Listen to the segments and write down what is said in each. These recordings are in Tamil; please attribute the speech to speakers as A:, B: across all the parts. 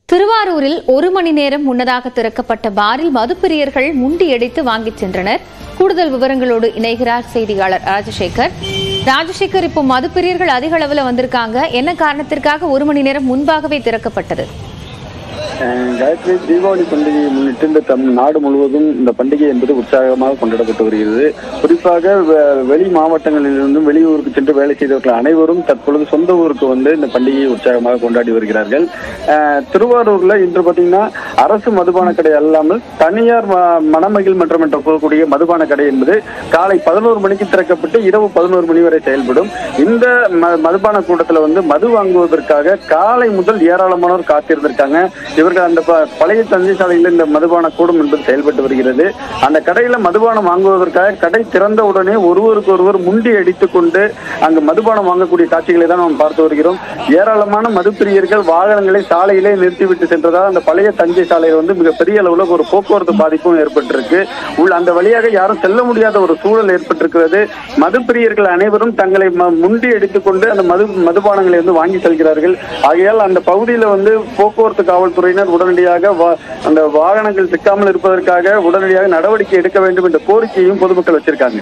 A: திருவாரூரில் ஒரு மணி நேரம் முன்னதாக திறக்கப்பட்ட பாரில் மதுப்பிரியர்கள் முண்டியடித்து வாங்கிச் சென்றனர் கூடுதல் விவரங்களோடு இணைகிறார் செய்தியாளர் ராஜசேகர் ராஜசேகர் இப்போ மதுப்பிரியர்கள் அதிக அளவுல வந்திருக்காங்க என்ன காரணத்திற்காக ஒரு மணி நேரம் முன்பாகவே திறக்கப்பட்டது
B: அஹ் காயத்ரி தீபாவளி பண்டிகையை முன்னிட்டு இந்த தம் நாடு முழுவதும் இந்த பண்டிகை என்பது உற்சாகமாக கொண்டாடப்பட்டு வருகிறது குறிப்பாக வெ- வெளி மாவட்டங்களிலிருந்தும் வெளியூருக்கு சென்று வேலை செய்தவர்கள் அனைவரும் தற்பொழுது சொந்த ஊருக்கு வந்து இந்த பண்டிகையை உற்சாகமாக கொண்டாடி வருகிறார்கள் அஹ் திருவாரூர்ல இன்று பாத்தீங்கன்னா அரசு மதுபான கடை அல்லாமல் தனியார் ம- மணமகிழ் மன்றம் என்று கூறக்கூடிய மதுபான கடை என்பது காலை பதினோரு மணிக்கு திறக்கப்பட்டு இரவு பதினோரு மணி வரை செயல்படும் இந்த ம- மதுபான கூட்டத்துல வந்து மது வாங்குவதற்காக காலை முதல் ஏராளமானோர் காத்திருந்திருக்காங்க இவர்கள் அந்த ப- பழைய தஞ்சை சாலையில் இந்த மதுபான கூடம் என்பது செயல்பட்டு வருகிறது அந்த கடையில மதுபானம் வாங்குவதற்காக கடை திறந்த உடனே ஒருவருக்கு ஒருவர் முண்டி அடித்துக் கொண்டு அங்கு மதுபானம் வாங்கக்கூடிய காட்சிகளை தான் நாம் பார்த்து வருகிறோம் ஏராளமான மதுப்பிரியர்கள் வாகனங்களை சாலையிலே நிறுத்திவிட்டு சென்றதால் அந்த பழைய தஞ்சை சாலையில் வந்து மிகப்பெரிய அளவுல ஒரு போக்குவரத்து பாதிப்பும் ஏற்பட்டிருக்கு உள்ள அந்த வழியாக யாரும் செல்ல முடியாத ஒரு சூழல் ஏற்பட்டிருக்கிறது மதுப்பிரியர்கள் அனைவரும் தங்களை ம- முண்டி அடித்துக் கொண்டு அந்த மது மதுபானங்களை வந்து வாங்கி செல்கிறார்கள் ஆகையால் அந்த பகுதியில் வந்து போக்குவரத்து காவல்துறையினர் உடனடியாக வா- அந்த வாகனங்கள் சிக்காமல் இருப்பதற்காக உடனடியாக நடவடிக்கை எடுக்க வேண்டும் என்ற கோரிக்கையும் பொதுமக்கள் வச்சிருக்காங்க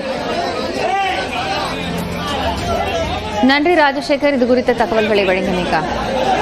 A: நன்றி ராஜசேகர் இது குறித்த தகவல்களை வழங்கினீங்க